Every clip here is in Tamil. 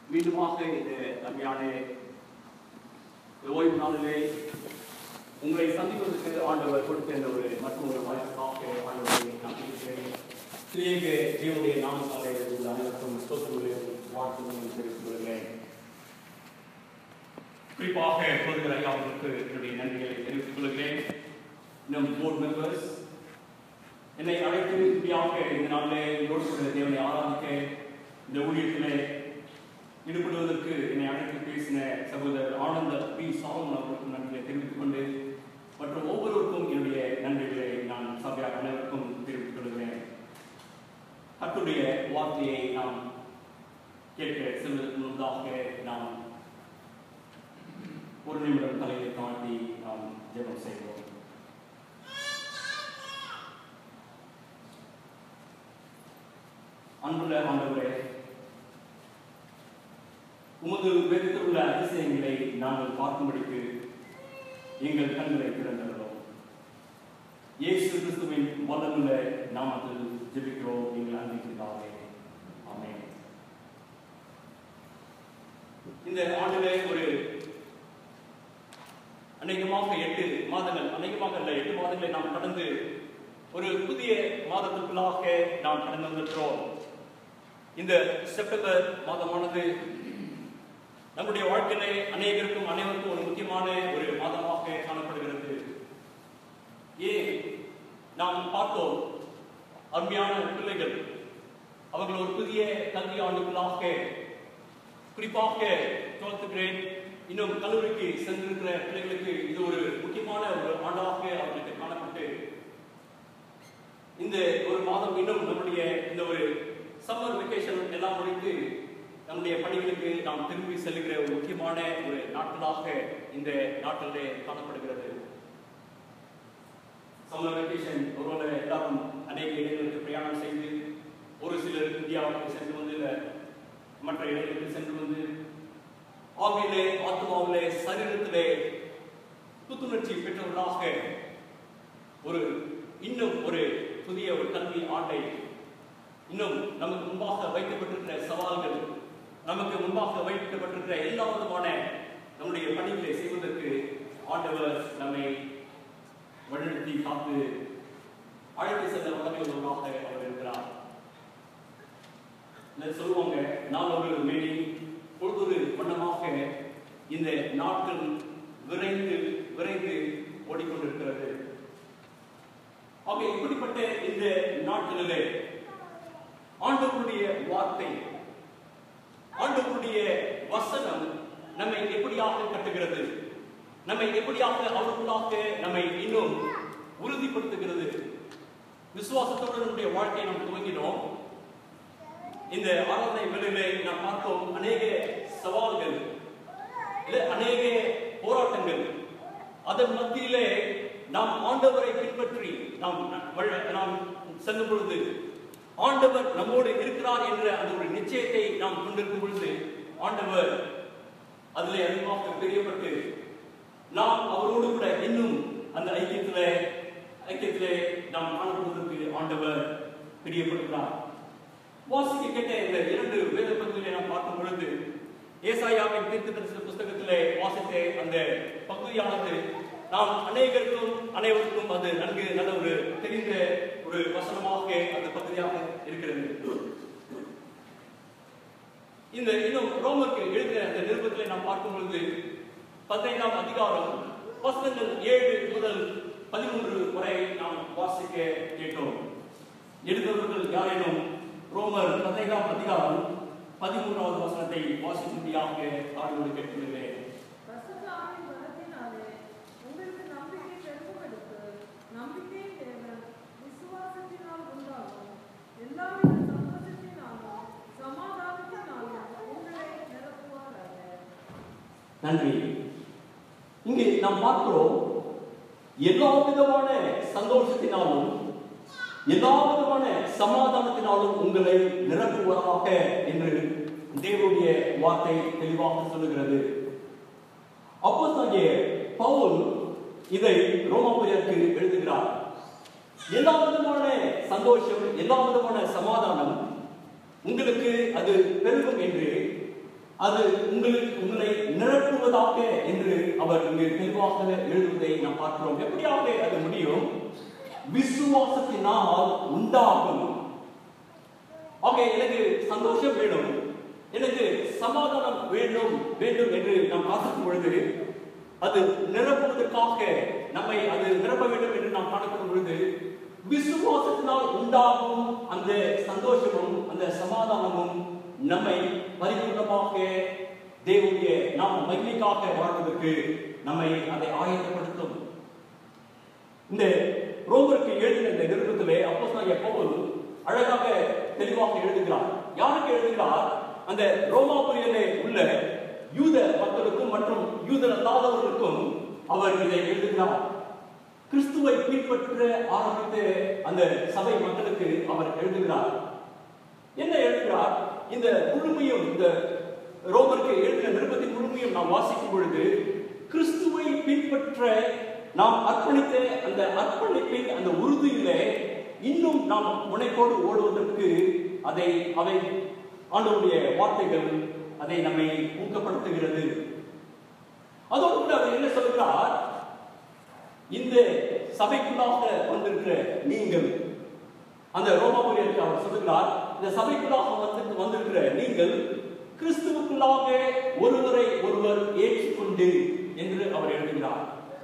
மீண்டுமாக இந்த அருமையான இந்த ஓய்வு நாளிலே உங்களை சந்திப்பதற்கு ஆண்டவர் கொடுத்த இந்த ஒரு மற்றும் ஒரு வாய்ப்புக்காக ஆண்டவரை நான் இருக்கிறேன் திரியேக தேவனுடைய நாமத்தாலே உள்ள அனைவருக்கும் ஸ்தோத்திரங்களையும் வாழ்த்துகளையும் தெரிவித்துக் கொள்கிறேன் குறிப்பாக பொருள்கள் ஐயா அவர்களுக்கு என்னுடைய நன்றிகளை தெரிவித்துக் கொள்கிறேன் நம் போர்ட் மெம்பர்ஸ் என்னை அழைத்து இப்படியாக இந்த நாளிலே யோடு கூட தேவனை ஆராதிக்க இந்த ஊழியத்திலே ஈடுபடுவதற்கு என்னை அழைத்து பேசின சகோதரர் ஆனந்த பி சாலமன் அவர்களுக்கும் நன்றிகளை தெரிவித்துக் கொண்டு மற்றும் ஒவ்வொருவருக்கும் என்னுடைய நன்றிகளை நான் சபையாக அனைவருக்கும் தெரிவித்துக் கொள்கிறேன் கர்த்தருடைய வார்த்தையை நாம் கேட்க செல்வதற்கு முன்பதாக நாம் ஒரு நிமிடம் தலையை தாண்டி நாம் ஜெபம் செய்வோம் அன்புள்ள ஆண்டவரே உமது வேதத்தில் உள்ள அதிசயங்களை நாங்கள் பார்க்கும்படிக்கு எங்கள் கண்களை திறந்துள்ளோம் இயேசு கிறிஸ்துவின் வல்லமுள்ள நாமத்தில் ஜெபிக்கிறோம் எங்கள் அன்பிற்காக ஆமென் இந்த ஆண்டிலே ஒரு அநேகமாக எட்டு மாதங்கள் அநேகமாக இல்லை எட்டு மாதங்களை நாம் கடந்து ஒரு புதிய மாதத்திற்குள்ளாக நாம் கடந்து வந்திருக்கிறோம் இந்த செப்டம்பர் மாதமானது நம்முடைய வாழ்க்கையிலே அநேகருக்கும் அனைவருக்கும் ஒரு முக்கியமான ஒரு மாதமாக காணப்படுகிறது ஏன் நாம் பார்த்தோம் அருமையான பிள்ளைகள் அவர்கள் ஒரு புதிய கல்வி ஆண்டுகளாக குறிப்பாக டுவெல்த் கிரேட் இன்னும் கல்லூரிக்கு சென்றிருக்கிற பிள்ளைகளுக்கு இது ஒரு முக்கியமான ஒரு ஆண்டாக அவர்களுக்கு காணப்பட்டு இந்த ஒரு மாதம் இன்னும் நம்முடைய இந்த ஒரு சம்மர் வெக்கேஷன் எல்லாம் முடித்து நம்முடைய பணிகளுக்கு நாம் திரும்பி செல்லுகிற ஒரு முக்கியமான ஒரு நாட்களாக இந்த நாட்டிலே காணப்படுகிறது சம்மர் வெக்கேஷன் ஒருவேளை எல்லாரும் அநேக இடங்களுக்கு பிரயாணம் செய்து ஒரு சிலர் இந்தியாவுக்கு சென்று வந்து இல்ல மற்ற இடங்களுக்கு சென்று வந்து ஆவியிலே ஆத்மாவிலே சரீரத்திலே புத்துணர்ச்சி பெற்றவர்களாக ஒரு இன்னும் ஒரு புதிய ஒரு கல்வி ஆண்டை இன்னும் நமக்கு முன்பாக வைக்கப்பட்டிருக்கிற சவால்கள் நமக்கு முன்பாக வைக்கப்பட்டிருக்கிற எல்லா விதமான நம்முடைய பணிகளை செய்வதற்கு ஆண்டவர் நம்மை வழிநடத்தி காத்து அழைத்து சென்ற வளமையுள்ளவராக அவர் இருக்கிறார் இந்த சொல்லுவாங்க நான் ஒரு மேனி பொழுதொரு வண்ணமாக இந்த நாட்கள் விரைந்து விரைந்து ஓடிக்கொண்டிருக்கிறது ஆக இப்படிப்பட்ட இந்த நாட்களிலே ஆண்டவருடைய வார்த்தை ஆண்டவருடைய வசனம் நம்மை எப்படியாக கட்டுகிறது நம்மை எப்படியாக அவருக்குள்ளாக நம்மை இன்னும் உறுதிப்படுத்துகிறது விசுவாசத்தோடு நம்முடைய வாழ்க்கையை நாம் துவங்கினோம் இந்த ஆராதனை வேளையிலே நாம் பார்த்தோம் அநேக சவால்கள் இல்ல அநேக போராட்டங்கள் அதன் மத்தியிலே நாம் ஆண்டவரை பின்பற்றி நாம் வழ- நாம் செல்லும் பொழுது ஆண்டவர் நம்மோடு இருக்கிறார் என்ற அந்த ஒரு நிச்சயத்தை நாம் கொண்டிருக்கும் பொழுது ஆண்டவர் அதிலே அதிகமாக பிரியப்பட்டு நாம் அவரோடு கூட இன்னும் அந்த ஐக்கியத்திலே ஐக்கியத்திலே நாம் காணப்படுவதற்கு ஆண்டவர் பிரியப்படுகிறார் வாசிக்க கேட்ட இந்த இரண்டு வேத பகுதிகளை நாம் பார்க்கும் பொழுது ஏசாயாவின் தீர்க்க தரிசன புஸ்தகத்திலே வாசித்த அந்த பகுதியானது நாம் அநேகருக்கும் அனைவருக்கும் அது நன்கு நல்ல ஒரு தெரிந்த ஒரு வசனமாக அந்த பகுதியாக இருக்கிறது இந்த இன்னும் ரோமருக்கு எழுதின அந்த நிருபத்திலே நாம் பார்க்கும் பொழுது பதினைந்தாம் அதிகாரம் வசனங்கள் ஏழு முதல் பதிமூன்று வரை நாம் வாசிக்க கேட்டோம் எழுதவர்கள் யாரேனும் ரோமர் பதினைந்தாம் அதிகாரம் பதிமூன்றாவது வசனத்தை வாசிக்கும்படியாக ஆண்டோடு கேட்டுள்ளேன் பரிசுத்த ஆவியின் பலத்தினாலே உங்களுக்கு நம்பிக்கை பெருகுவதற்கு நம்பிக்கையின் தேவன் விசுவாசத்தினால் உண்டாகும் எல்லாவித சந்தோஷத்தினாலும் சமாதானத்தினாலும் உங்களை நிரப்புவாராக நன்றி இங்கே நாம் பார்க்கிறோம் எல்லா விதமான சந்தோஷத்தினாலும் எல்லா விதமான சமாதானத்தினாலும் உங்களை நிரப்புவதாக என்று தேவனுடைய வார்த்தை தெளிவாக சொல்லுகிறது அப்போஸ்தலனாகிய பவுல் இதை ரோமாபுரியருக்கு எழுதுகிறார் எல்லா விதமான சந்தோஷம் எல்லா விதமான சமாதானம் உங்களுக்கு அது பெருகும் என்று அது உங்களுக்கு உங்களை நிரப்புவதாக என்று அவர் இங்கு தெளிவாக எழுதுவதை நாம் பார்க்கிறோம் எப்படியாக அது முடியும் விசுவாசத்தினால் உண்டாகும் ஓகே எனக்கு சந்தோஷம் வேணும் எனக்கு சமாதானம் வேண்டும் வேண்டும் என்று நாம் காத்திருக்கும் பொழுது அது நிரப்புவதற்காக நம்மை அது நிரப்ப வேண்டும் என்று நாம் காணப்படும் பொழுது விசுவாசத்தினால் உண்டாகும் அந்த சந்தோஷமும் அந்த சமாதானமும் நம்மை பரிபூர்ணமாக தேவனுடைய நாம் மகிமைக்காக வாழ்வதற்கு நம்மை அதை ஆயத்தப்படுத்தும் இந்த ரோமருக்கு எழுதின இந்த நிருபத்திலே அப்போஸ்தலனாகிய பவுல் அழகாக தெளிவாக எழுதுகிறார் யாருக்கு எழுதுகிறார் அந்த ரோமாபுரியிலே உள்ள யூத மக்களுக்கும் மற்றும் யூத அல்லாதவர்களுக்கும் அவர் இதை எழுதுகிறார் கிறிஸ்துவை பின்பற்ற ஆரம்பித்த அந்த சபை மக்களுக்கு அவர் எழுதுகிறார் என்ன எழுதுகிறார் இந்த முழுமையும் இந்த ரோமருக்கு எழுதின நிருபத்தின் முழுமையும் நாம் வாசிக்கும் பொழுது கிறிஸ்துவை பின்பற்ற நாம் அர்ப்பணித்த அந்த அர்ப்பணிப்பின் அந்த உறுதியிலே இன்னும் நாம் முனைப்போடு ஓடுவதற்கு அதை அவை ஆண்டவருடைய வார்த்தைகள் அதை நம்மை ஊக்கப்படுத்துகிறது அதோடு கூட அவர் என்ன சொல்கிறார் இந்த சபைக்குள்ளாக வந்திருக்கிற நீங்கள் அந்த ரோமாபுரியருக்கு அவர் சொல்லுகிறார் இந்த சபைக்குள்ளாக வந்து வந்திருக்கிற நீங்கள் கிறிஸ்துவுக்குள்ளாக ஒருவரை ஒருவர் ஏற்றுக்கொண்டு என்று அவர் எழுதுகிறார்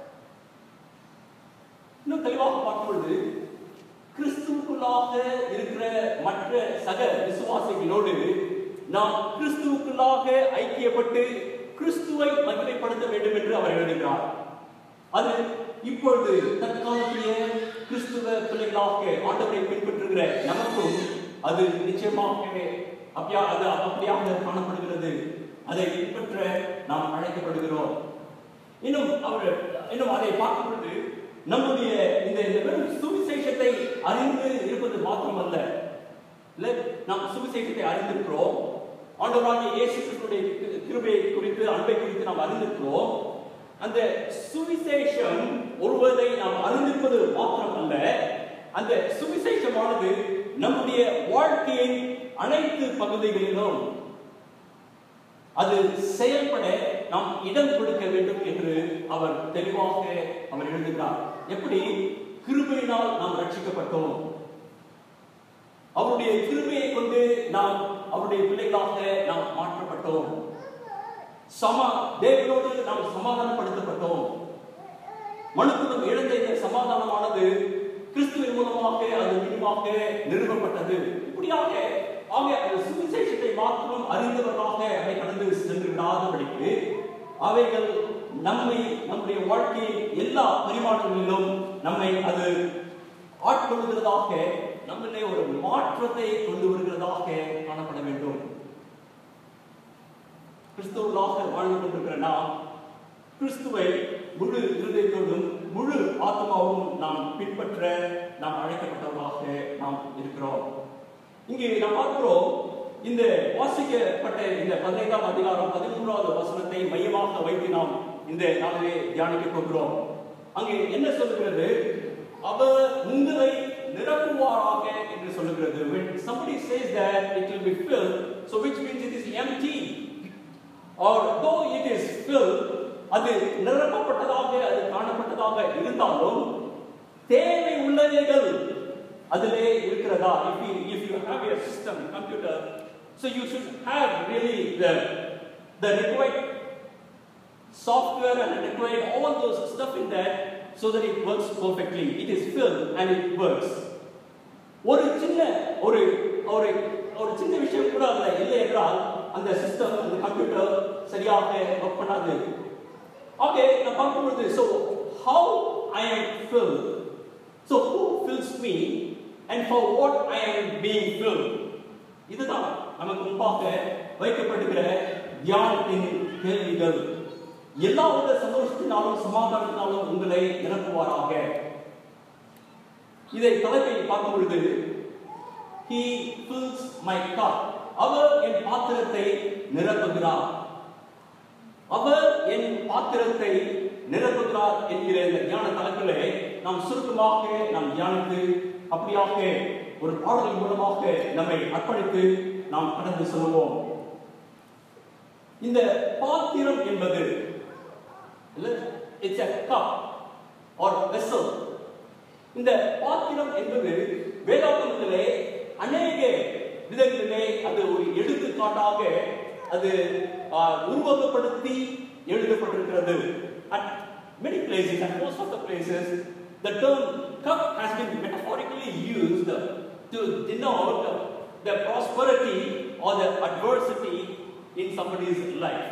இன்னும் தெளிவாக பார்க்கும் பொழுது கிறிஸ்துவுக்குள்ளாக இருக்கிற மற்ற சக விசுவாசிகளோடு நாம் கிறிஸ்துவுக்குள்ளாக ஐக்கியப்பட்டு கிறிஸ்துவை மகிமைப்படுத்த வேண்டும் என்று அவர் எழுதுகிறார் அது இப்பொழுது தற்காலத்திய கிறிஸ்துவ பிள்ளைகளாக ஆண்டவரை பின்பற்றுகிற நமக்கும் அது நிச்சயமாகவே அப்படியா அது அப்படியாக காணப்படுகிறது அதை பின்பற்ற நாம் அழைக்கப்படுகிறோம் இன்னும் அவர் இன்னும் அதை பார்க்கும் பொழுது நம்முடைய இந்த இந்த வெறும் சுவிசேஷத்தை அறிந்து இருப்பது மாத்திரமல்ல இல்ல நாம் சுவிசேஷத்தை அறிந்திருக்கிறோம் ஆண்டவராகிய இயேசு கிறிஸ்துடைய கிருபையை குறித்து அன்பை குறித்து நாம் அறிந்திருக்கிறோம் அந்த சுவிசேஷம் ஒருவரை நாம் அறிந்திருப்பது மாத்திரமல்ல அந்த சுவிசேஷமானது நம்முடைய வாழ்க்கையின் அனைத்து பகுதிகளிலும் அது செயல்பட நாம் இடம் கொடுக்க வேண்டும் என்று அவர் தெளிவாக அவர் எழுதுகிறார் எப்படி கிருபையினால் நாம் ரட்சிக்கப்பட்டோம் அவருடைய கிருபையை கொண்டு நாம் அவருடைய பிள்ளைகளாக நாம் மாற்றப்பட்டோம் சம தேவனோடு நாம் சமாதானப்படுத்தப்பட்டோம் மனுக்குலம் இழந்த இந்த சமாதானமானது கிறிஸ்துவின் மூலமாக அது மீண்டுமாக நிறுவப்பட்டது இப்படியாக ஆக அந்த சுவிசேஷத்தை மாத்திரம் அறிந்தவர்களாக அதை கடந்து சென்று விடாதபடிக்கு அவைகள் நம்மை நம்முடைய வாழ்க்கையின் எல்லா பரிமாற்றங்களிலும் நம்மை அது ஆட்கொள்கிறதாக நம்மளே ஒரு மாற்றத்தை கொண்டு வருகிறதாக காணப்பட வேண்டும் கிறிஸ்துவர்களாக வாழ்ந்து கொண்டிருக்கிற நாம் கிறிஸ்துவை முழு இருதயத்தோடும் முழு ஆத்மாவும் நாம் பின்பற்ற நாம் அழைக்கப்பட்டவர்களாக நாம் இருக்கிறோம் இங்கே நாம் பார்க்கிறோம் இந்த வாசிக்கப்பட்ட இந்த பதினைந்தாம் அதிகாரம் பதிமூன்றாவது வசனத்தை மையமாக வைத்து நாம் இந்த நாளிலே தியானிக்க போகிறோம் அங்கே என்ன சொல்லுகிறது அவர் உங்களை நிரப்புவாராக என்று சொல்லுகிறது when somebody says that it will be filled so which means it is empty or though it is filled அது நிரப்பப்பட்டதாக அது காணப்பட்டதாக இருந்தாலும் தேவை உள்ளவைகள் அதிலே இருக்கிறதா if you if you have a system computer so you should have really the the required software and required all those stuff in that so that it works perfectly it is filled and it works ஒரு சின்ன ஒரு ஒரு ஒரு சின்ன விஷயம் கூட அதுல இல்லை என்றால் அந்த சிஸ்டம் அந்த கம்ப்யூட்டர் சரியாக ஒர்க் பண்ணாது ஓகே நான் பார்க்கும்போது so how I am fill so who fills me and for what I am being fill இதுதான் நமக்கு முன்பாக வைக்கப்படுகிற தியானத்தின் கேள்விகள் எல்லா வித சந்தோஷத்தினாலும் சமாதானத்தினாலும் உங்களை நிரப்புவாராக இதை தலைப்பை பார்க்கும் பொழுது he fills my cup அவர் என் பாத்திரத்தை நிரப்புகிறார் அவர் என் பாத்திரத்தை நிரப்புகிறார் என்கிற இந்த தியான தளத்திலே நாம் சுருக்கமாக நாம் தியானித்து அப்படியாக ஒரு பாடல் மூலமாக நம்மை அர்ப்பணித்து நாம் கடந்து செல்வோம் இந்த பாத்திரம் என்பது it's a cup or vessel இந்த பாத்திரம் என்பது வேதாகமத்திலே அநேக விதங்களிலே அது ஒரு எடுத்துக்காட்டாக அது ஆ, உருவகப்படுத்தி எழுதப்பட்டிருக்கிறது at many places and most of the places the term cup has been metaphorically used to denote the prosperity or the adversity in somebody's life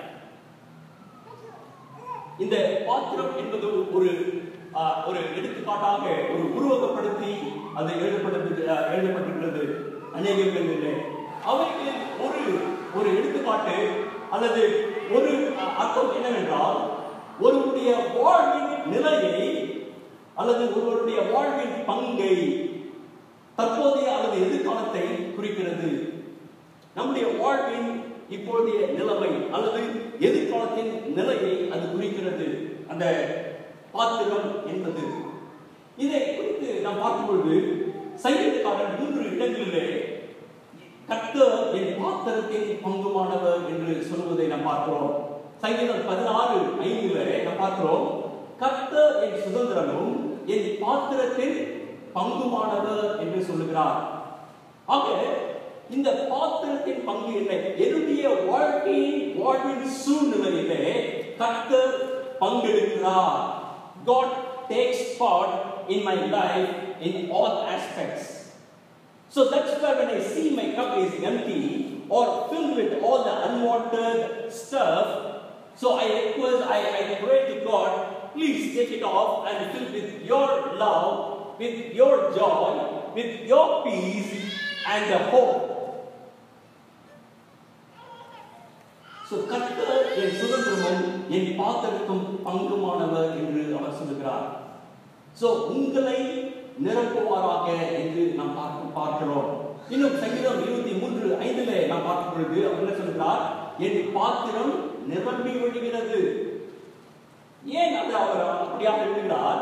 இந்த பாத்திரம் என்பது ஒரு ஆ, ஒரு எடுத்துக்காட்டாக ஒரு உருவகப்படுத்தி அது எழுதப்பட்டது ஆ, எழுதப்பட்டிருக்கிறது அநேக இடங்களிலே அவைகளில் ஒரு ஒரு எடுத்துக்காட்டு அல்லது ஒரு ஆ, அர்த்தம் என்னவென்றால் ஒருவருடைய வாழ்வின் நிலையை அல்லது ஒருவருடைய வாழ்வின் பங்கை தற்போதைய அல்லது எதிர்காலத்தை குறிக்கிறது நம்முடைய வாழ்வின் இப்போதைய நிலைமை அல்லது எதிர்காலத்தின் நிலையை அது குறிக்கிறது அந்த பாத்திரம் என்பது இதை குறித்து நாம் பார்க்கும் பொழுது சங்கீதக்காரன் மூன்று இடங்களிலே கர்த்தர் என் பாத்திரத்தின் பங்குமானவர் என்று சொல்வதை நாம் பார்க்கிறோம் சங்கீதம் பதினாறு ஐந்துல நாம் பார்க்கிறோம் கர்த்தர் என் சுதந்திரமும் என் பாத்திரத்தின் பங்குமானவர் என்று சொல்லுகிறார் ஆக இந்த பாத்திரத்தின் பங்கு என்ன என்னுடைய வாழ்க்கையின் வாழ்வின் சூழ்நிலையிலே கர்த்தர் பங்கெடுக்கிறார் God takes part in my life in all aspects. So that's why when I see my cup is empty or filled with all the unwanted stuff, so I request, I, I pray to God, please take it off and fill with your love, with your joy, with your peace and the hope. So கர்த்தர் என் சுதந்திரமும் என் பாத்திரத்தும் பங்குமானவர் என்று அவர் சொல்லுகிறார் சோ உங்களை நிரப்புவாராக என்று நாம் பார்க்க பார்க்கிறோம் இன்னும் சங்கீதம் இருபத்தி மூன்று ஐந்துல நாம் பார்க்கும் பொழுது அவர் என்ன சொல்கிறார் என் பாத்திரம் நிரம்பி ஒழுகிறது ஏன் அது அவர் அப்படியாக எழுதுகிறார்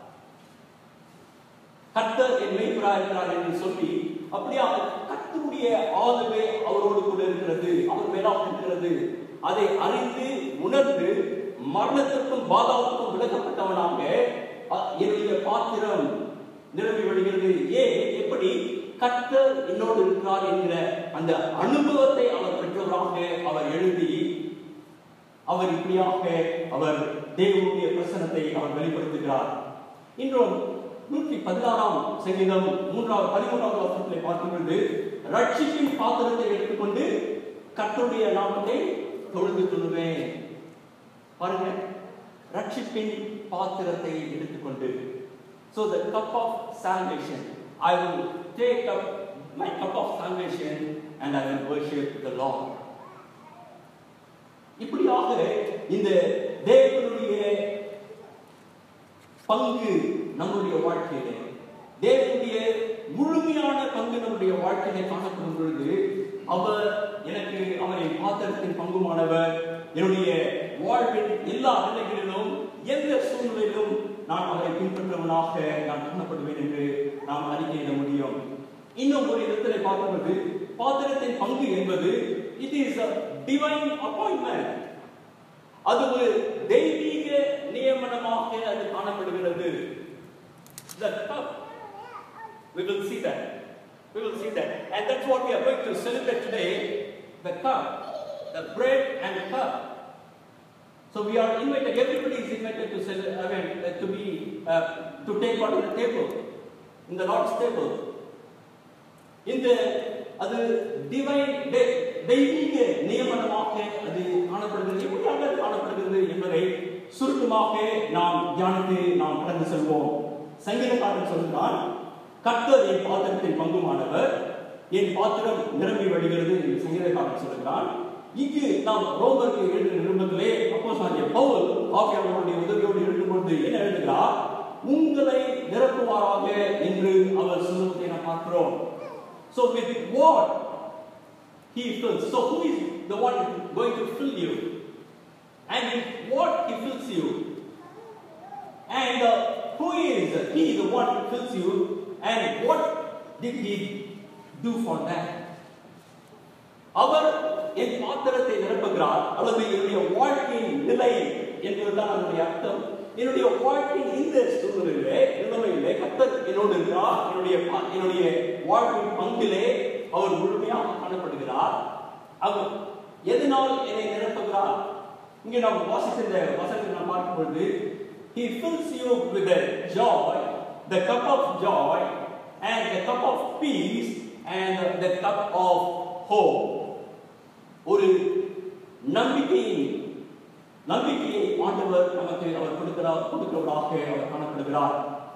கர்த்தர் என் மெய்ப்பரா இருக்கிறார் என்று சொல்லி அப்படியா கர்த்தருடைய ஆதரவே அவரோடு கூட இருக்கிறது அவர் மேலாக இருக்கிறது அதை அறிந்து உணர்ந்து மரணத்திற்கும் பாதாவுக்கும் விலக்கப்பட்டவனாக அ- என்னுடைய பாத்திரம் நிரம்பி விடுகிறது ஏன் எப்படி கர்த்தர் என்னோடு இருக்கிறார் என்கிற அந்த அனுபவத்தை அவர் பெற்றவராக அவர் எழுதி அவர் இப்படியாக அவர் தேவனுடைய பிரசனத்தை அவர் வெளிப்படுத்துகிறார் இன்றும் நூற்றி பதினாறாம் சங்கீதம் மூன்றாவது பதிமூன்றாவது வருஷத்திலே பார்க்கும் பொழுது ரட்சிப்பின் பாத்திரத்தை எடுத்துக்கொண்டு கர்த்தருடைய நாமத்தை தொழுது கொள்வேன் பாருங்க ரட்சிப்பின் பாத்திரத்தை எடுத்துக்கொண்டு so the cup of salvation i will take up my cup of salvation and i will worship the lord இப்படியாக இந்த தேவனுடைய பங்கு நம்முடைய வாழ்க்கையிலே தேவனுடைய முழுமையான பங்கு நம்முடைய வாழ்க்கையிலே காணப்படும் பொழுது அவர் எனக்கு அவரை பாத்திரத்தின் பங்குமானவர் என்னுடைய வாழ்வின் எல்லா நிலைகளிலும் எந்த சூழ்நிலையிலும் நான் அவரை பின்பற்றுவனாக நான் காணப்படுவேன் என்று நாம் அறிக்கையிட முடியும் இன்னும் ஒரு இடத்திலே பார்க்கும்போது பாத்திரத்தின் பங்கு என்பது இட் இஸ் டிவைன் அப்பாயின்மெண்ட் அது ஒரு தெய்வீக நியமனமாக அது காணப்படுகிறது the cup we will see that we will see that and that's what we are going to celebrate today the cup the bread and the cup so we are invited everybody is invited to cele- I mean, uh, to be uh, to take part in the table in the lord's table இந்த அது டிவைன் தெய்வீக நியமனமாக அது காணப்படுகிறது எப்படியாக அது காணப்படுகிறது என்பதை சுருக்கமாக நாம் தியானித்து நாம் கடந்து செல்வோம் சங்கீதக்காரன் சொல்கிறான் கர்த்தர் என் பாத்திரத்தின் பங்குமானவர் என் பாத்திரம் நிரம்பி வழிகிறது என்று சங்கீதக்காரன் சொல்கிறான் இங்கு நாம் ரோமருக்கு எழுதின நிருபத்திலே அப்போ சாரிய பவுல் ஆகியவர்களுடைய உதவியோடு எழுதும்பொழுது என்ன எழுதுகிறார் உங்களை நிரப்புவாராக என்று அவர் சொல்லுவதை நாம் பார்க்கிறோம் So with what he fills. So who is the one going to fill you? And with what he fills you? And uh, who is he the one who fills you? And what did he do for that? அவர் என் பாத்திரத்தை நிரப்புகிறார் அல்லது என்னுடைய வாழ்க்கையின் நிலை என்பதுதான் அதனுடைய அர்த்தம் என்னுடைய வாழ்க்கையின் இந்த சூழ்நிலையிலே நிலைமையிலே கத்தர் என்னோடு இருக்கிறார் என்னுடைய பா- என்னுடைய வாழ்வின் பங்கிலே அவர் முழுமையாக காணப்படுகிறார் அவர் எதனால் என்னை நிரப்புகிறார் இங்கே நாம் வாசித்த இந்த வசனத்தை நாம் பார்க்கும் பொழுது he fills you with the joy the cup of joy and the cup of peace and the cup of hope ஒரு நம்பிக்கையின் நம்பிக்கையை ஆண்டவர் நமக்கு அவர் கொடுக்கிறார் கொடுக்கிறவராக அவர் காணப்படுகிறார்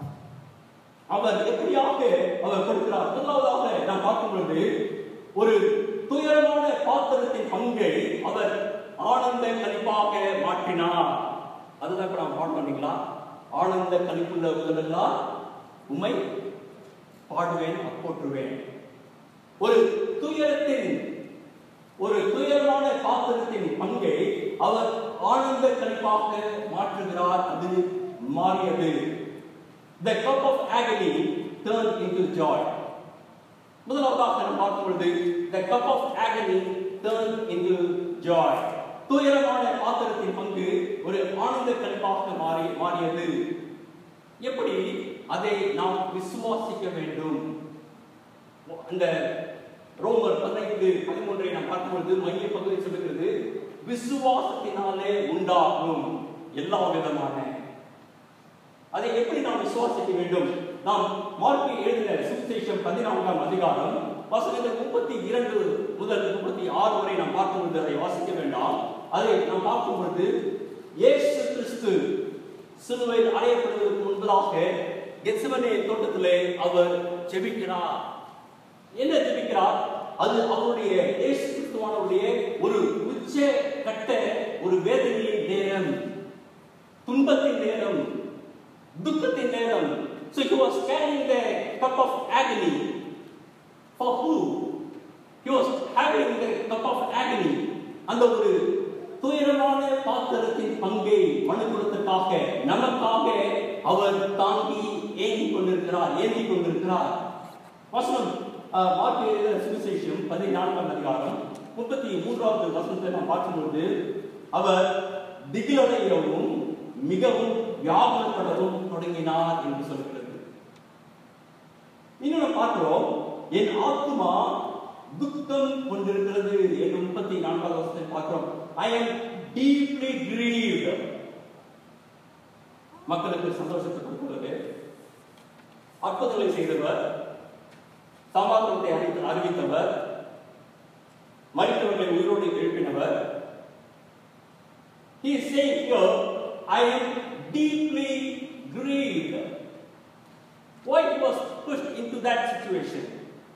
அவர் எப்படியாக அவர் கொடுக்கிறார் முதலாவதாக நாம் பார்க்கும் பொழுது ஒரு துயரமான பாத்திரத்தின் பங்கை அவர் ஆனந்த கழிப்பாக மாற்றினார் அதுதான் இப்ப நாம் பாடம் பண்ணீங்களா ஆனந்த கழிப்புள்ள முதலெல்லாம் உண்மை பாடுவேன் போற்றுவேன் ஒரு துயரத்தின் ஒரு துயரமான பாத்திரத்தின் பங்கை அவர் ஆனந்த கழிப்பாக மாற்றுகிறார் அது மாறியது The cup of agony turned into joy. முதலாவதாக நாம் பார்க்கும் பொழுது the cup of agony turned into joy. துயரமான பாத்திரத்தின் பங்கு ஒரு ஆனந்த கழிப்பாக மாறி மாறியது எப்படி அதை நாம் விசுவாசிக்க வேண்டும் அந்த ரோமர் பதினைந்து பதிமூன்றை நாம் பார்க்கும்பொழுது மைய பகுதி சொல்லுகிறது விசுவாசத்தினாலே உண்டாகும் எல்லா விதமான அதை எப்படி நாம் விசுவாசிக்க வேண்டும் நாம் மார்க்கு எழுதின சுவிசேஷம் பதினான்காம் அதிகாரம் வசனங்கள் முப்பத்தி இரண்டு முதல் முப்பத்தி ஆறு வரை நாம் பார்க்கும்பொழுது அதை வாசிக்க வேண்டாம் அதை நாம் பார்க்கும் பொழுது இயேசு கிறிஸ்து சிலுவையில் அறையப்படுவதற்கு முன்பதாக கெத்செமனே தோட்டத்திலே அவர் ஜெபிக்கிறார் என்ன ஜெபிக்கிறார் அது அவருடைய இயேசு கிறிஸ்துவானுடைய ஒரு உச்ச கட்ட ஒரு வேதனையின் நேரம் துன்பத்தின் நேரம் துக்கத்தின் நேரம் so he was carrying the cup of agony for who he was having the cup of agony அந்த ஒரு துயரமான பாத்திரத்தின் பங்கை மனுக்குலத்துக்காக நமக்காக அவர் தாங்கி ஏங்கி கொண்டிருக்கிறார் ஏந்தி கொண்டிருக்கிறார் வசனம் அஹ், மார்க்கு எழுதின சுவிசேஷம் பதினான்காம் அதிகாரம் முப்பத்தி மூன்றாவது வசனத்தை நாம் பார்க்கும்போது அவர் திகிலடையவும் மிகவும் வியாபனப்படவும் தொடங்கினார் என்று சொல்கிறது இன்னொன்று பார்க்கிறோம் என் ஆத்மா துக்கம் கொண்டிருக்கிறது என்று முப்பத்தி நான்காவது வருஷத்தை பார்க்கிறோம் ஐ எம் டீப்லி கிரீவ்ட் மக்களுக்கு சந்தோஷத்தை கொடுக்கிறது அற்புதங்களை செய்தவர் சமாதானத்தை அறிவி- அறிவித்தவர் மறித்தவர்களை உயிரோடு எழுப்பினவர் He is saying here, I am deeply grieved. Why he was pushed into that situation?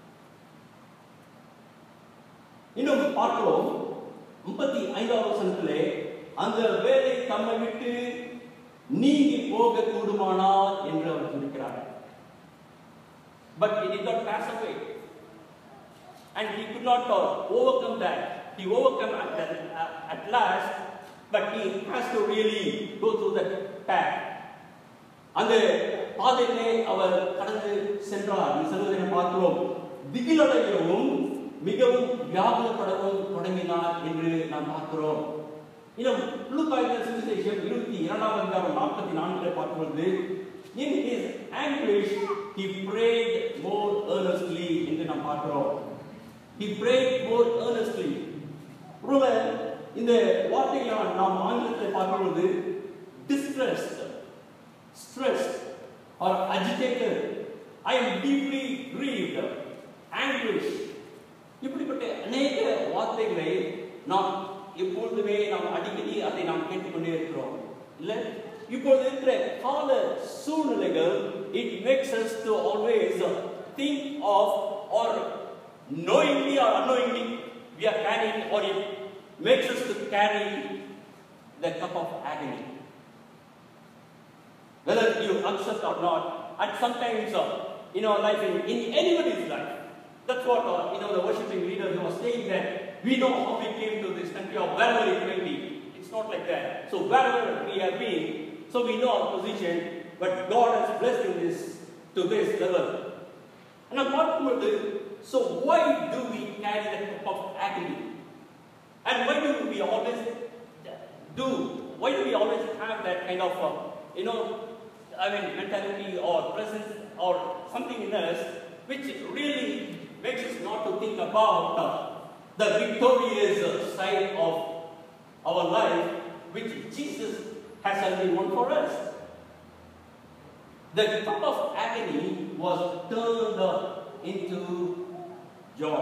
இன்னும் பார்க்கிறோம் முப்பத்தி ஐந்தாவது வசனத்திலே அந்த வேலை தம்மை விட்டு நீங்கி போக கூடுமானால் என்று அவர் சொல்லிக்கிறார் But he did not pass away. And he could not uh, overcome that. He overcome at, the, uh, at last, but he has to really go through that path. அந்த பாதையிலே அவர் கடந்து சென்றார் இந்த செல்வதை பார்க்கிறோம் திகிலடையவும் மிகவும் வியாகுலப்படவும் தொடங்கினார் என்று நாம் பார்க்கிறோம் இன்னும் லூக்காயின் சுவிசேஷம் இருபத்தி இரண்டாம் அதிகாரம் நாற்பத்தி நான்கில் பார்க்கும்போது in his anguish he prayed more earnestly என்று நாம் பார்க்கிறோம் he prayed more earnestly ஒருவேளை இந்த வார்த்தையை நாம் ஆங்கிலத்தில் பார்க்கும்போது distressed stressed or agitated I am deeply grieved anguish இப்படிப்பட்ட அநேக வார்த்தைகளை நாம் எப்பொழுதுமே நாம் அடிக்கடி அதை நாம் கேட்டுக்கொண்டே இருக்கிறோம் இல்ல இப்பொழுது இருக்கிற கால சூழ்நிலைகள் it makes us to always think of or knowingly or unknowingly we are carrying or it makes us to carry the cup of agony whether you accept or not, and sometimes uh, in our life, in, in anybody's life, that's what uh, you know the worshiping leader who was saying that we know how we came to this country or wherever it may be. It's not like that. So wherever we have been, so we know our position, but God has blessed in this to this level. And I'm not good. So why do we carry the cup of agony? And why do we always do? Why do we always have that kind of, uh, you know, I mean, mentality or presence or something in us which really makes us not to think about uh, the victorious uh, side of our life, which Jesus has already won for us. The cup of agony was turned uh, into joy.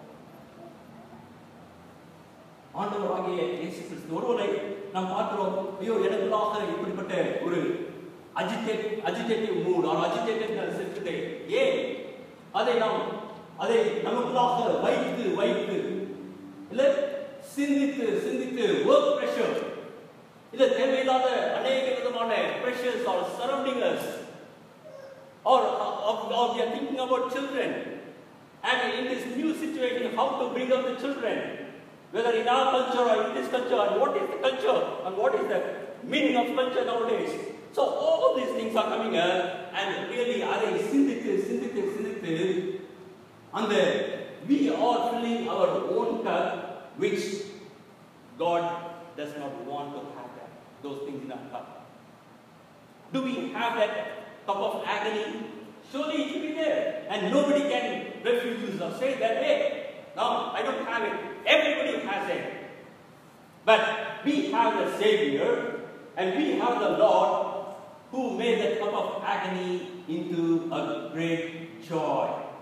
ஆண்டவராகிய இயேசு கிறிஸ்து ஒருவரை நாம் பார்க்கிறோம் ஐயோ எனக்குள்ளாக இப்படிப்பட்ட ஒரு agitate agitative mood or agitatedness இருக்குது ஏன் அதை நாம் அதை நமக்குள்ளாக வைத்து வைத்து இல்ல சிந்தித்து சிந்தித்து ஒர்க் பிரஷர் இல்ல தேவையில்லாத அநேக விதமான pressures are surrounding us or of, of we are thinking about children and in this new situation how to bring up the children whether in our culture or in this culture and what is the culture and what is the meaning of culture nowadays so all these things are coming up and really அதை சிந்தித்து சிந்தித்து சிந்தித்து அந்த we are filling our own cup which God does not want to have that those things in our cup do we have that cup of agony? Surely it will be there. And nobody can refuse or say that, hey, no, I don't have it. Everybody has it. But we have the Savior and we have the Lord who made that cup of agony into a great joy.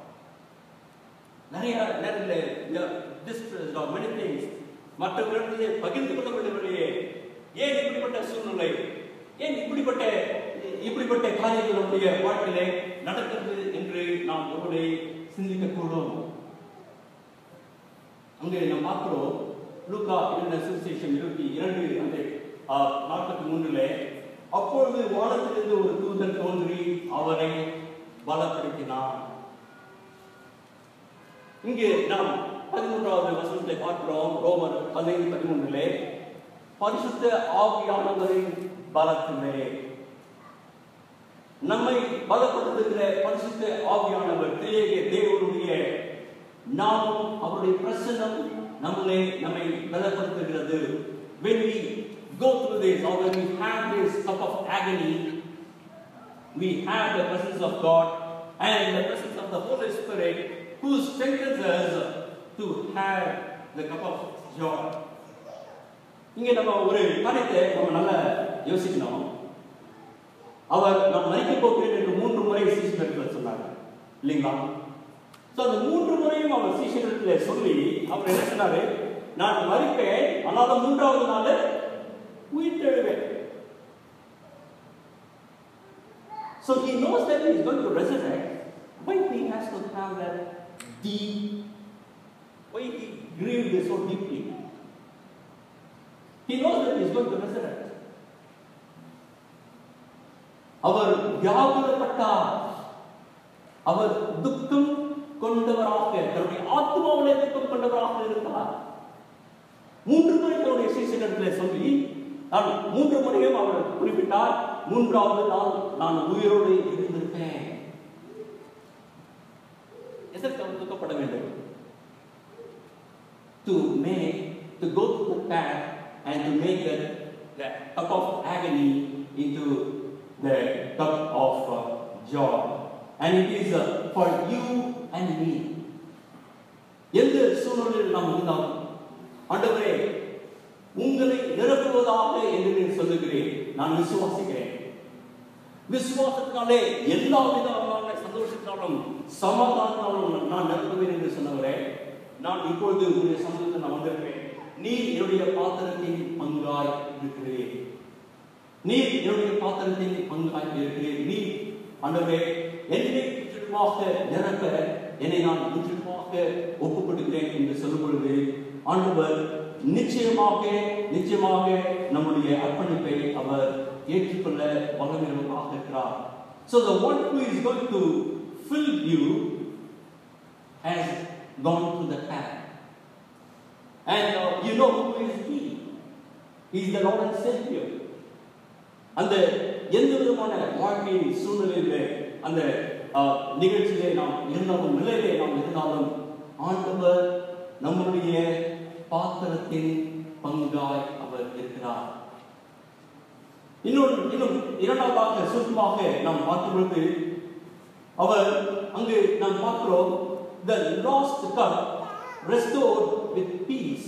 நிறைய நேரத்தில் distressed or many things மற்றவர்களிடையே பகிர்ந்து கொள்ள முடியவில்லையே ஏன் இப்படிப்பட்ட சூழ்நிலை ஏன் இப்படிப்பட்ட இப்படிப்பட்ட காரியங்கள் நம்முடைய வாழ்க்கையிலே நடக்கிறது என்று நாம் ஒருவரை சிந்திக்கக்கூடும் அங்கே நாம் பார்க்கிறோம் லூக்கா இரண்டு சுவிசேஷம் இருபத்தி இரண்டு அந்த நாற்பத்தி மூன்றிலே அப்பொழுது வானத்திலிருந்து ஒரு தூதன் தோன்றி அவரை பலப்படுத்தினான் இங்கே நாம் பதிமூன்றாவது வசனத்தை பார்க்கிறோம் ரோமர் பதினைந்து பதிமூன்றிலே பரிசுத்த ஆவியானவரின் பலத்திலே நம்மை பலப்படுத்துகிற பரிசுத்த ஆவியானவர் தேய தேவனுடைய நாமும் அவருடைய பிரசன்னம் நம்மளை நம்மை பலப்படுத்துகிறது when we go through this or when we have this cup of agony we have the presence of God and the presence of the Holy Spirit who strengthens us to have the cup of joy இங்க நம்ம ஒரு காரியத்தை நம்ம நல்லா யோசிக்கணும் அவர் நான் மறிக்க போகிறேன் என்று மூன்று முறை சீசனிடத்தில் சொன்னாங்க இல்லைங்களா ஸோ அந்த மூன்று முறையும் அவர் சீசனிடத்தில் சொல்லி அவர் என்ன சொன்னாரு நான் மறிப்பேன் ஆனால் மூன்றாவது நாள் உயிர் தெழுவேன் So he knows that he is going to resurrect. Why he has to have that deep? Why he grieved so deeply? He knows that he is going to resurrect. அவர் வியாகுலப்பட்டார் அவர் துக்கம் கொண்டவராக தன்னுடைய ஆத்மாவிலே துக்கம் கொண்டவராக இருந்தார் மூன்று முறை தன்னுடைய சீசனிடத்தில் சொல்லி நான் மூன்று முறையும் அவர் குறிப்பிட்டார் மூன்றாவது நாள் நான் உயிரோடு இருந்திருப்பேன் எதற்கு அவர் துக்கப்பட வேண்டும் to make to go to the back and to make that, that cup of agony into the cup of uh, joy. And it is uh, for you and me. எந்த சூழ்நிலையில் நாம் இருந்தாலும் ஆண்டவரே உங்களை நிரப்புவதாக என்று நான் சொல்லுகிறேன் நான் விசுவாசிக்கிறேன் விசுவாசத்தினாலே எல்லா விதமான சந்தோஷத்தினாலும் சமாதானத்தினாலும் நான் நிரப்புவேன் என்று சொன்னவரே நான் இப்பொழுது உங்களுடைய சமூகத்தில் நான் வந்திருக்கிறேன் நீ என்னுடைய பாத்திரத்தின் பங்காய் இருக்கிறேன் நீ என்னுடைய பாத்திரத்தின் பங்காய் இருக்கிறேன் நீ ஆண்டவரே என்னை முற்றிலுமாக நிரப்ப என்னை நான் முற்றிலுமாக ஒப்புக் கொடுக்கிறேன் என்று சொல்லும் பொழுது ஆண்டவர் நிச்சயமாக நிச்சயமாக நம்முடைய அர்ப்பணிப்பை அவர் ஏற்றுக்கொள்ள வல்லமையாக இருக்கிறார் So the one who is going to fill you has gone to the path. And uh, you know who is he? He is the Lord and Savior. அந்த எந்த விதமான வாழ்க்கையின் சூழ்நிலையிலே அந்த அஹ், நிகழ்ச்சியிலே நாம் இருந்தாலும் நிலையிலே நாம் இருந்தாலும் ஆண்டவர் நம்முடைய பாத்திரத்தின் பங்காய் அவர் இருக்கிறார் இன்னொரு இன்னும் இரண்டாவதாக சுருக்கமாக நாம் பார்க்கும் பொழுது அவர் அங்கு நாம் பார்க்கிறோம் the lost cup restored with peace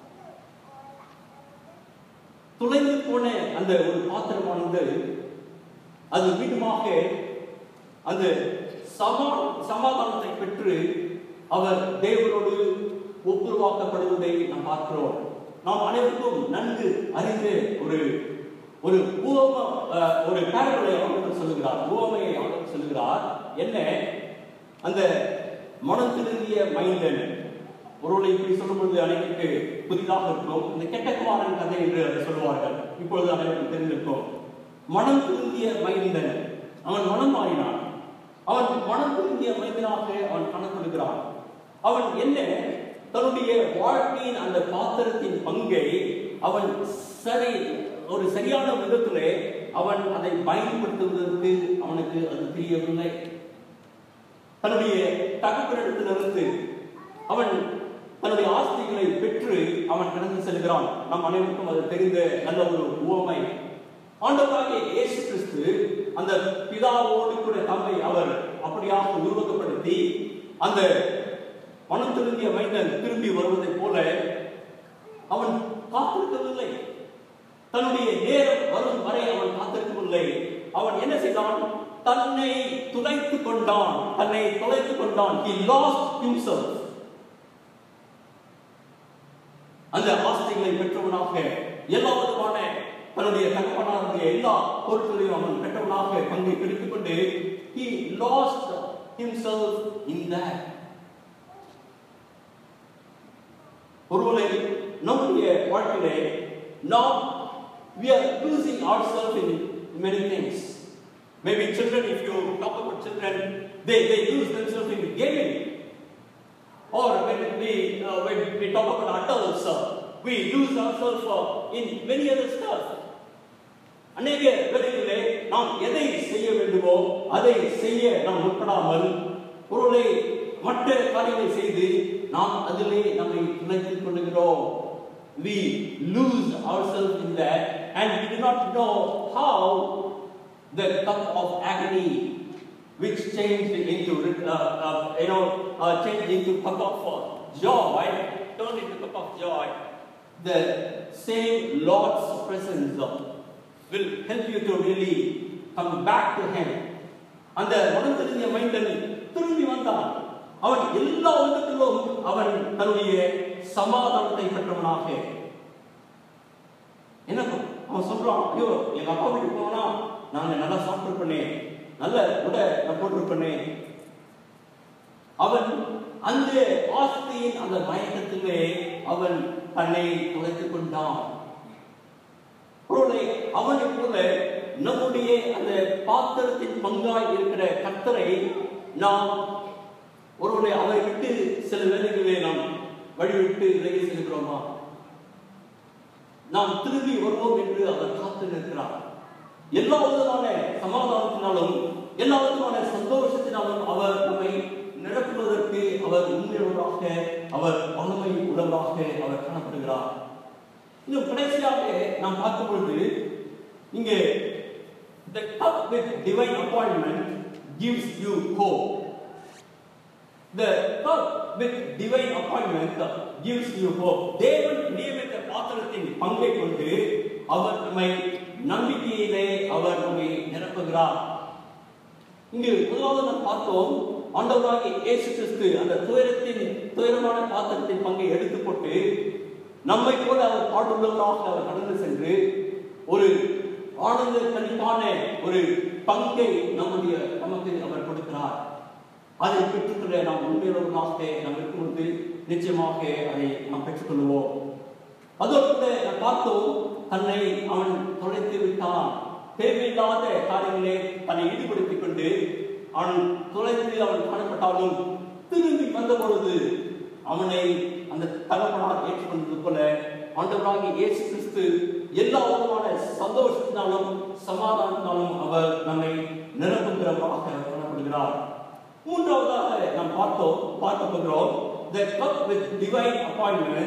துளைந்து போன அந்த ஒரு பாத்திரமானது அது மீண்டுமாக அந்த சமா சமாதானத்தை பெற்று அவர் தேவனோடு ஒப்புருவாக்கப்படுவதை நாம் பார்க்கிறோம் நாம் அனைவருக்கும் நன்கு அறிந்த ஒரு ஒரு உவம அஹ், ஒரு பேரலை ஆண்டவர் சொல்லுகிறார் உவமையை ஆண்டவர் சொல்லுகிறார் என்ன அந்த மனம் திருந்திய மைந்தன் ஒருவரை இப்படி சொல்லும் பொழுது அனைவருக்கு புதிதாக இருக்கும் இந்த கெட்ட குமாரன் கதை என்று அதை சொல்லுவார்கள் இப்பொழுது அனைவருக்கும் தெரிந்திருக்கும் மனம் திருந்திய மைந்தன் அவன் மனம் மாறினான் அவன் மனம் திருந்திய மைந்தனாக அவன் கணக்கெடுக்கிறான் அவன் என்ன தன்னுடைய வாழ்க்கையின் அந்த பாத்திரத்தின் பங்கை அவன் சரி ஒரு சரியான விதத்திலே அவன் அதை பயன்படுத்துவதற்கு அவனுக்கு அது தெரியவில்லை தன்னுடைய தகப்பனிடத்திலிருந்து அவன் தன்னுடைய ஆஸ்திகளை பெற்று அவன் கடந்து செல்கிறான் நம் அனைவருக்கும் அது தெரிந்த நல்ல ஒரு உவமை ஆண்டவராகிய இயேசு கிறிஸ்து அந்த பிதாவோடு கூட தம்மை அவர் அப்படியாக உருவகப்படுத்தி அந்த மனம் திரும்பிய மைந்தன் திரும்பி வருவதைப் போல அவன் காத்திருக்கவில்லை தன்னுடைய நேரம் வரும் வரை அவன் காத்திருக்கவில்லை அவன் என்ன செய்தான் தன்னை துளைத்துக் கொண்டான் தன்னை தொலைத்துக் கொண்டான் he lost himself அந்த ஆஸ்திகளை பெற்றவனாக எல்லா விதமான தன்னுடைய தகப்பனாருடைய எல்லா பொருட்களையும் அவன் பெற்றவனாக பங்கை பிடித்துக் கொண்டு he lost himself in that ஒருவேளை நம்முடைய வாழ்க்கையிலே நாம் we are losing ourselves in many things maybe children if you talk about children they they lose themselves in gaming or when we uh, when we talk about adults uh, we lose ourselves uh, in many other stuff அநேக வேளைகளிலே நாம் எதை செய்ய வேண்டுமோ அதை செய்ய நாம் முற்படாமல் பொருளை மற்ற காரியங்களை செய்து நாம் அதிலே நம்மை துளைத்துக் கொள்ளுகிறோம் we lose ourselves in that and we do not know how the cup of agony which changed into uh, uh, you know uh, changed into cup of uh, joy turned into cup of joy the same lord's presence uh, will help you to really come back to him அந்த மனம் தெரிஞ்ச மைந்தன் திரும்பி வந்தான் அவன் எல்லா விதத்திலும் அவன் தன்னுடைய சமாதானத்தை பெற்றவனாக என்ன ப- அவன் சொல்றான் ஐயோ எங்க அப்பா வீட்டுக்கு போனா நான் நல்லா சாப்பிட்டுருப்பேனே நல்ல உடை நான் போட்டிருப்பேனே அவன் அந்த ஆஸ்தியின் அந்த மயக்கத்திலே அவன் தன்னை தொலைத்துக் கொண்டான் பொருளை அவனை போல நம்முடைய அந்த பாத்திரத்தின் பங்காய் இருக்கிற கர்த்தரை நாம் ஒருவரை அவரை விட்டு சில வேலைகளிலே நாம் வழிவிட்டு விலகி செல்கிறோமா நாம் திரும்பி வருவோம் என்று அவர் காத்து நிற்கிறார் எல்லா விதமான சமாதானத்தினாலும் எல்லா விதமான சந்தோஷத்தினாலும் அவர் நம்மை நிரப்புவதற்கு அவர் உண்மையுள்ளவராக அவர் வல்லமை உள்ளவராக அவர் காணப்படுகிறார் இன்னும் கடைசியாக நாம் பார்க்கும் பொழுது இங்கே the cup with divine appointment gives you hope the cup with divine appointment gives you hope தேவன் நியமித்த பாத்திரத்தின் பங்கை கொண்டு அவர் நம்மை நம்பிக்கையிலே அவர் நம்மை நிரப்புகிறார் இங்கு முதலாவது நாம் பார்த்தோம் ஆண்டவராகிய இயேசு கிறிஸ்து அந்த துயரத்தின் துயரமான பாத்திரத்தின் பங்கை எடுத்து போட்டு நம்மை போல அவர் பாடுள்ளவராக அவர் கடந்து சென்று ஒரு ஆனந்த கணிப்பான ஒரு பங்கை நம்முடைய நமக்கு அவர் கொடுக்கிறார் அதை பெற்றுக்கொள்ள நாம் உண்மையுள்ளவர்களாக நாம் இருக்கும்போது நிச்சயமாக அதை நாம் பெற்றுக்கொள்வோம் அதோடு கூட நாம் பார்த்தோம் தன்னை அவன் தொலைத்து விட்டான் தேவையில்லாத காரியங்களே தன்னை ஈடுபடுத்திக் கொண்டு அவன் தொலைத்து அவன் காணப்பட்டாலும் திரும்பி வந்த பொழுது அவனை அந்த தகப்பனார் ஏற்றுக்கொண்டது போல ஆண்டவராகிய இயேசு கிறிஸ்து எல்லா விதமான சந்தோஷத்தினாலும் சமாதானத்தினாலும் அவர் நம்மை நிரப்புகிறவராக காணப்படுகிறார் மூன்றாவதாக நாம் பார்த்தோம் பார்க்க போகிறோம் the cup with divine appointment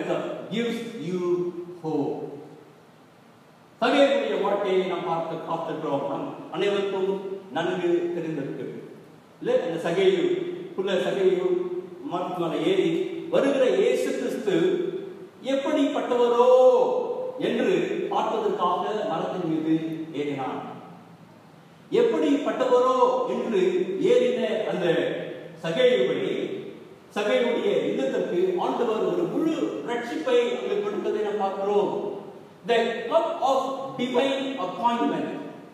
gives you hope சகையுடைய வாழ்க்கையை நாம் பார்த்து பார்த்துக்கிறோம் நம் அனைவருக்கும் நன்கு தெரிந்திருக்கு இல்லை அந்த சகையு புள்ள சகையு மருத்துவமனை ஏறி வருகிற இயேசு கிறிஸ்து எப்படிப்பட்டவரோ என்று பார்ப்பதற்காக மரத்தின் மீது ஏறினான் எப்படிப்பட்டவரோ என்று ஏறின அந்த சகையுவை சகையுடைய இல்லத்திற்கு ஆண்டவர் ஒரு முழு ரட்சிப்பை அங்கு கொடுத்ததை நாம் பார்க்கிறோம் the cup of divine appointment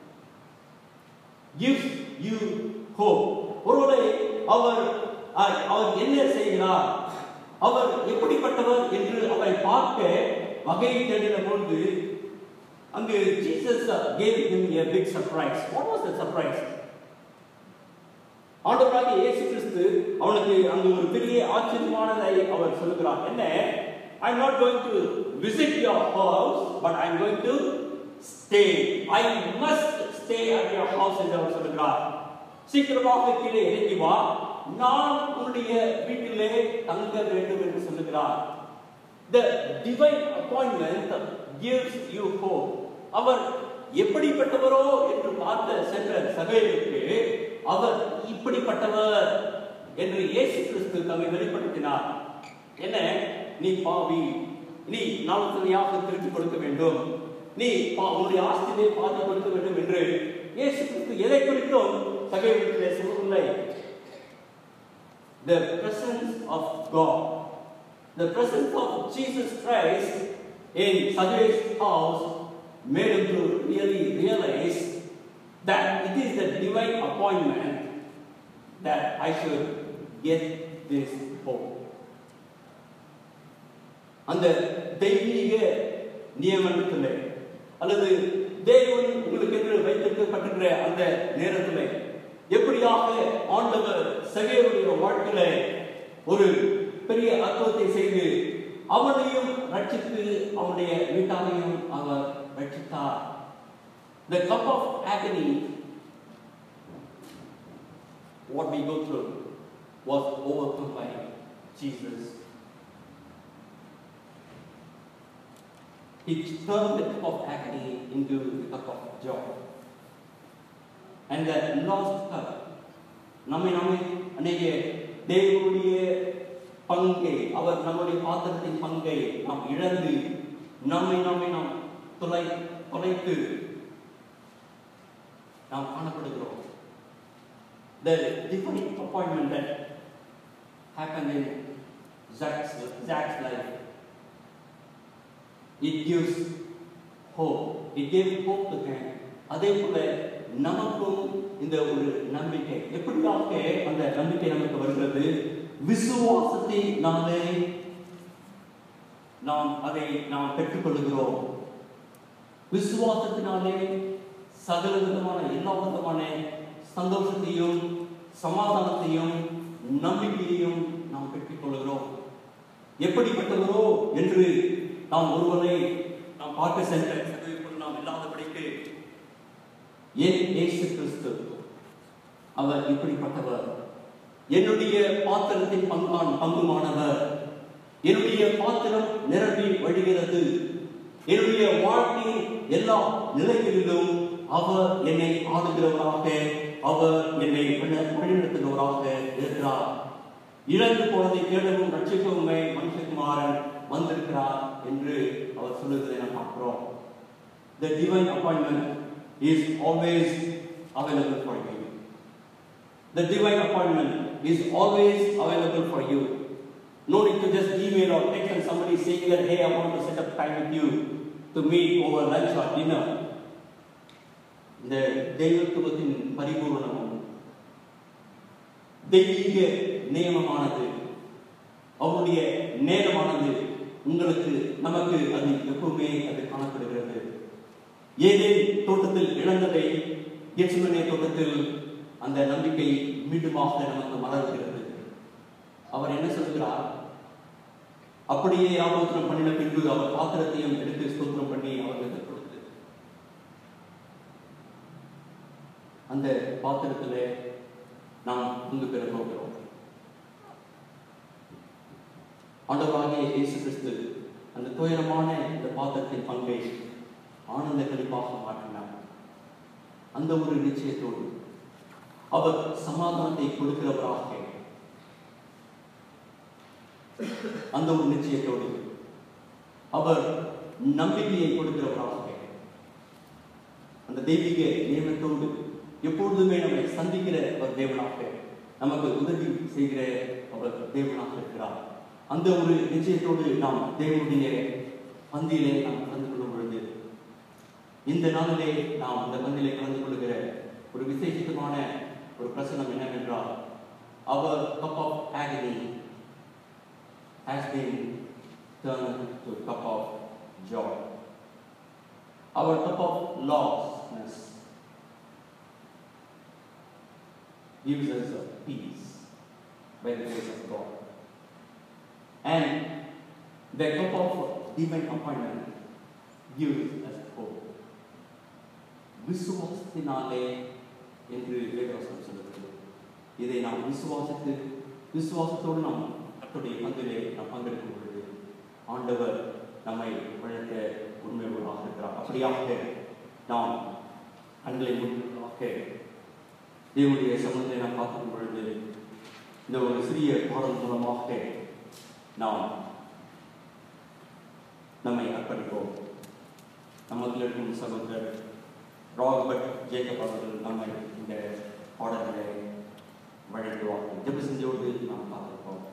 gives you hope ஒருவரை அவர் அஹ், அவர் என்ன செய்கிறார் அவர் எப்படிப்பட்டவர் என்று அவரை பார்க்க வகை தேடின பொழுது அங்கு Jesus gave him a big surprise what was the surprise ஆண்டவராகிய இயேசு கிறிஸ்து அவனுக்கு அங்கு ஒரு பெரிய ஆச்சரியமானதை அவர் சொல்லுகிறார் என்ன I am not going to visit your house but I am going to stay I must stay at your house என்று அவர் சொல்லுகிறார் சீக்கிரமாக கீழே இறங்கி வா நான் உன்னுடைய வீட்டிலே தங்க வேண்டும் என்று சொல்லுகிறார் The divine appointment gives you hope. அவர் எப்படிப்பட்டவரோ என்று பார்த்த சென்ற சகைகளுக்கு அவர் இப்படிப்பட்டவர் என்று இயேசு கிறிஸ்து தம்மை வெளிப்படுத்தினார் என்ன நீ பாவி நீ நாளுத்தனையாக திருப்பி கொடுக்க வேண்டும் நீ பா- உன்னுடைய ஆஸ்தியை பாதி கொடுக்க வேண்டும் என்று இயேசு கிறிஸ்து எதை குறித்தும் சகைகளிலே சொல்லவில்லை the presence of God. The presence of Jesus Christ in Sajay's house made him to really realize that it is the divine appointment that I should get this hope. அந்த தெய்வீக நியமனத்தில் அல்லது தேவன் உங்களுக்கு என்று வைத்திருக்கப்பட்டிருக்கிற அந்த நேரத்தில் எப்படியாக ஆண்டவர் சகையுடைய வாழ்க்கையில ஒரு பெரிய அற்புதத்தை செய்து அவனையும் ரட்சித்து அவனுடைய வீட்டாரையும் அவர் ரட்சித்தார் The cup of agony, what we go through, was overcome by Jesus. He turned the cup of agony into the cup of joy. And the lost cup, நம்மை நம்மை அநேக தேவனுடைய பங்கை அவர் நம்முடைய பாத்திரத்தின் பங்கை நாம் இழந்து நம்மை நம்மை நாம் தொலை தொலைத்து நாம் காணப்படுகிறோம் The divine appointment that happened in Zach's, Zach's life it gives hope. It gave hope to him. அதே போல நமக்கும் இந்த ஒரு நம்பிக்கை எப்படியாக அந்த நம்பிக்கை நமக்கு வருகிறது விசுவாசத்தினாலே நாம் அதை நாம் பெற்றுக்கொள்கிறோம் விசுவாசத்தினாலே சகல விதமான எல்லா விதமான சந்தோஷத்தையும் சமாதானத்தையும் நம்பிக்கையையும் நாம் பெற்றுக்கொள்கிறோம் எப்படிப்பட்டவரோ என்று நாம் ஒருவரை நாம் பார்க்க சென்ற சதவீதம் நாம் இல்லாதபடிக்கு ஏன் இயேசு கிறிஸ்து அவர் இப்படிப்பட்டவர் என்னுடைய பாத்திரத்தின் பங்கான் பங்குமானவர் என்னுடைய பாத்திரம் நிரம்பி வழிகிறது என்னுடைய வாழ்க்கையின் எல்லா நிலைகளிலும் அவர் என்னை ஆளுகிறவராக அவர் என்னை வழி- வழிநடத்துகிறவராக இருக்கிறார் இழந்து போனதை தேடவும் ரட்சிக்கவுமே மனுஷகுமாரன் வந்திருக்கிறார் என்று அவர் சொல்லுவதை நாம் பார்க்கிறோம் The divine appointment is always available for you. The divine appointment is always available for you. No need to just email or text and somebody saying that, hey, I want to set up time with you to meet over lunch or dinner. இந்த தெய்வத்துவத்தின் பரிபூரணமும் தெய்வீக நியமமானது அவருடைய நேரமானது உங்களுக்கு நமக்கு அது எப்பவுமே அது காணப்படுகிறது ஏதே தோட்டத்தில் இழந்ததை கெட்சுமனே தோட்டத்தில் அந்த நம்பிக்கை மீண்டுமாக நமக்கு மலர்கிறது அவர் என்ன சொல்கிறார் அப்படியே ஆலோசனை பண்ணின பின்பு அவர் பாத்திரத்தையும் எடுத்து ஸ்தோத்திரம் பண்ணி அவர்களுக்கு கொடுத்து அந்த பாத்திரத்திலே நாம் பங்கு பெற போகிறோம் ஆண்டவராகிய இயேசு கிறிஸ்து அந்த துயரமான இந்த பாத்திரத்தின் பங்கை ஆனந்த கழிப்பாக மாற்றினார் அந்த ஒரு நிச்சயத்தோடு அவர் சமாதானத்தை கொடுக்கிறவராக அந்த ஒரு நிச்சயத்தோடு அவர் நம்பிக்கையை கொடுக்கிறவராக அந்த தெய்வீக நியமத்தோடு எப்பொழுதுமே நம்மை சந்திக்கிற ஒரு தேவனாக நமக்கு உதவி செய்கிற அவர் தேவனாக இருக்கிறார் அந்த ஒரு நிச்சயத்தோடு நாம் தேவனுடைய பந்தியிலே நாம் கலந்து கொள்ளும் பொழுது இந்த நாளிலே நாம் அந்த பந்தியிலே கலந்து கொள்கிற ஒரு விசேஷமான ஒரு பிரசனம் என்னவென்றால் அவர் cup of agony has been turned to a cup of joy. Our cup of lostness gives us a peace by the grace of God. And the cup of divine appointment gives us hope. விசுவாசத்தினாலே என்று வேதவசனம் சொல்லுகிறது இதை நாம் விசுவாசித்து விசுவாசத்தோடு நாம் கர்த்தருடைய பங்கிலே நாம் பங்கெடுக்கும் பொழுது ஆண்டவர் நம்மை வழங்க உண்மையுள்ளவராக இருக்கிறார் அப்படியாக நாம் கண்களை மூடியவர்களாக தேவனுடைய சமூகத்தை நாம் பார்க்கும் பொழுது இந்த ஒரு சிறிய பாடல் மூலமாக நாம் நம்மை அர்ப்பணிப்போம் நமக்கு இருக்கும் சகோதரர் ராபர்ட் ஜேக்கப் அவர்கள் நம்மை இந்த பாடல்களை வழங்குவார்கள் ஜெப செஞ்சோடு நாம் பார்த்திருப்போம்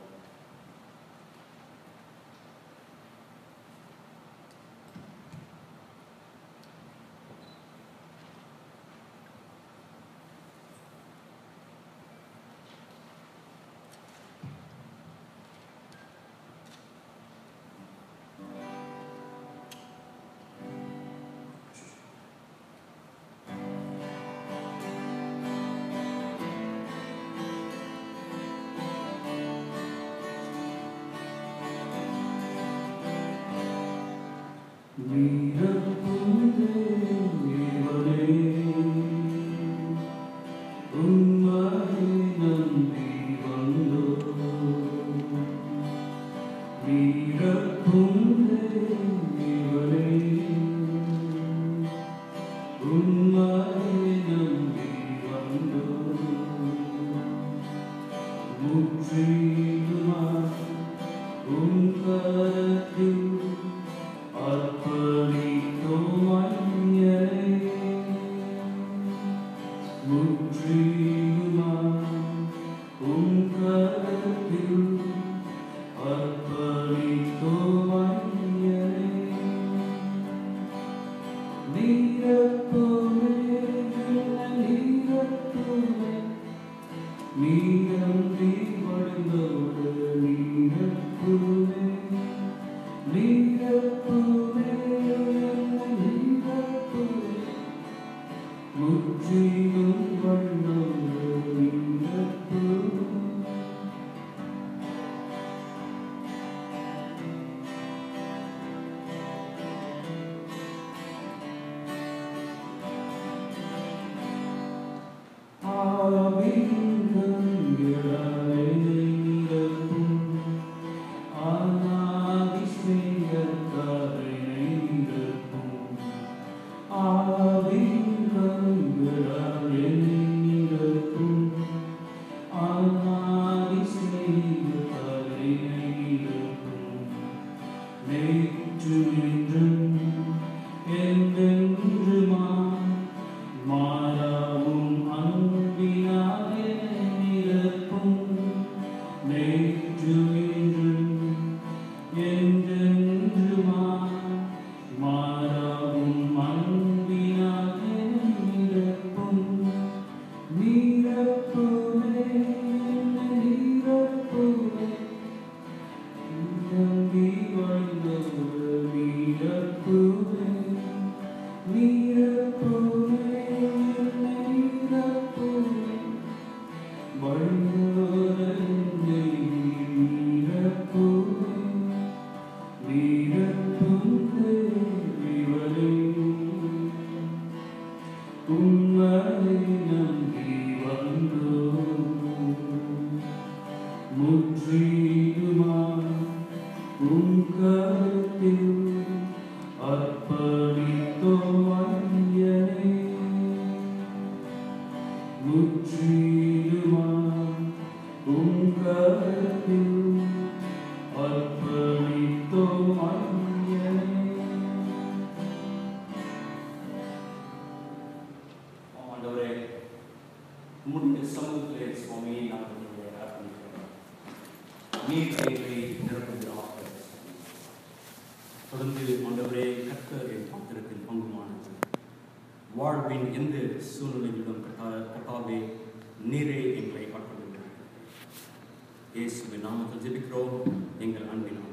முற்றிலுமா உன் கருத்தில் முற்றிலுமாய் உம் கரத்தில் அர்ப்பணித்தோம் அன்யனே. ஆண்டவரே உம்முடைய சமூகத்திலே சுவாமியை நாங்கள் உங்களை அர்ப்பணிக்கிறோம் நீர் எங்களை நிரப்புகிறார் தொடர்ந்து ஆண்டவரே கர்த்தர் என் பாத்திரத்தில் பங்குமானது வாழ்வின் எந்த சூழ்நிலையிலும் கட்டா கட்டாவே நீரே எங்களை அர்ப்பணிக்கிறார் இயேசுவின் நாமத்தில் ஜெபிக்கிறோம் எங்கள் அன்பின்